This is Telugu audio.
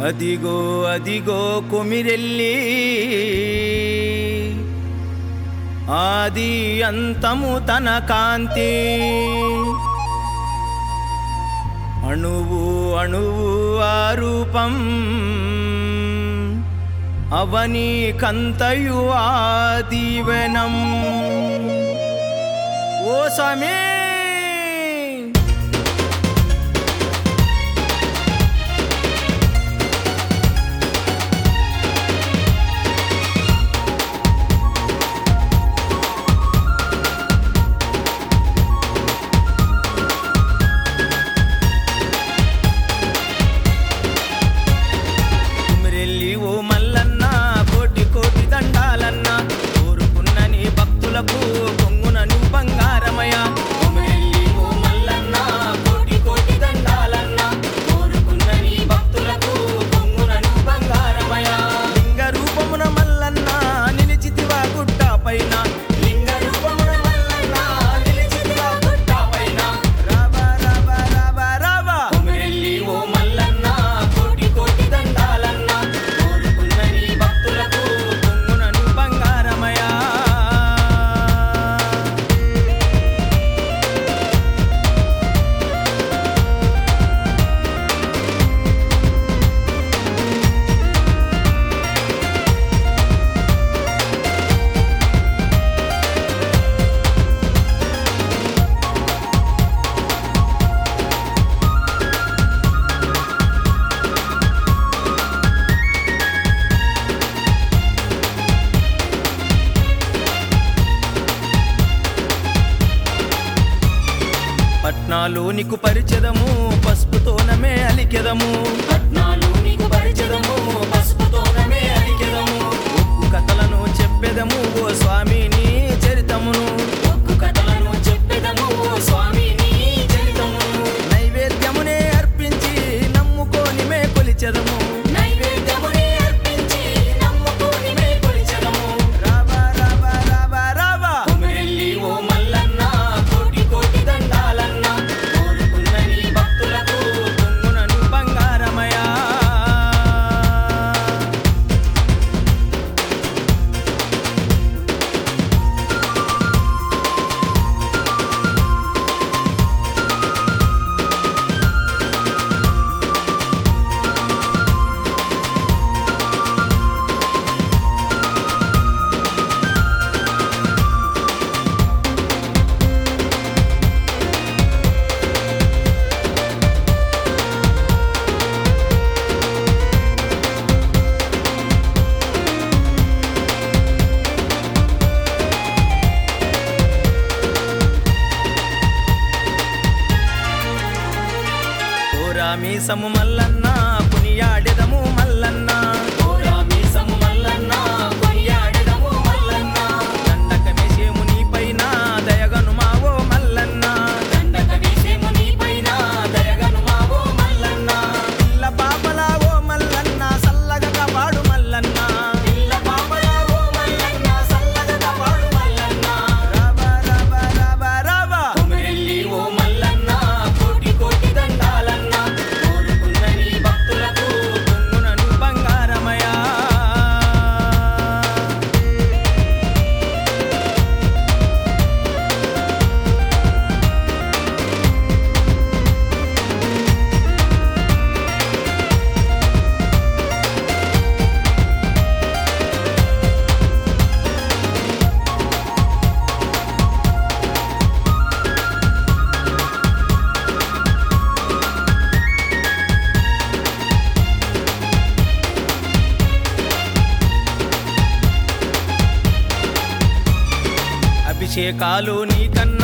అదిగో అదిగో కొమిరెల్లి ఆది అంతము తన కాంతి అణువు అణువు ఆ రూపం అవని కంతయు ఆ దీవెనం ఓ స్వామి కుమిరెల్లి ఓ మల్లన్న కోటి కోటి దండాలన్న కోరుకున్న నీ భక్తులకు కొంగున నువ్వు బంగారమయ కుమిరెల్లి ఓ మల్లన్న కోటి కోటి దండాలన్న కోరుకున్న నీ భక్తులకు కొంగున నువ్వు బంగారమయ లింగ రూపమున మల్లన్న నిలిచితివా గుట్ట పైన లింగ రూపమున మల్లన్న నిలిచితివా గుట్ట పైన రావా రావా రావా రావా కుమిరెల్లి ఓ మల్లన్న కోటి కోటి దండాలన్న కోరుకున్న నీ భక్తులకు కొంగునను బంగారమయా పట్నాలు నీకు పరిచదము పసుపుతోనమే అలికెదము పట్నాలు నీకు పరిచదము పసుపుతోనమే అలికెదము ఒక్కు కథలను చెప్పెదము ఓ స్వామి నీ చరితమును ఒక్కు కథలను చెప్పెదము ఓ స్వామి నీ చరితమును నైవేద్యమునే అర్పించి నమ్ముకోని మే కొలిచెదము నైవేద్యమునే అర్పించి నమ్ముకోని మే కొలిచెదము రావా రావా రావా రావా కుమిరెల్లి ఓ మల్లన్న కోటి కోటి దండాలన్న కోరుకున్న నీ భక్తులకు కొంగునను బంగారమయా మీసము మల్లన్న పునియాడెదము మల్లన్న మీసము మల్లన్న పునియాడెదము మల్లన్న దండక వేసేము నీ పైన దయగను మావో మల్లన్న దండక వేసేము నీ పైన దయగను మావో మల్లన్న పిల్ల పాపలా ఓ మల్లన్న సల్లగా కాపాడు మల్లన్న పిల్ల పాపలా ఓ మల్లన్న సల్లగా కాపాడు మల్లన్న రావా రావా రావా రావా కొమిరెల్లి ఓ మల్లన్న కోటి కోటి దండాలన్న కోరుకున్న నీ భక్తులకు కొంగునను బంగారమయా అభిషేకాలు నీకన్నా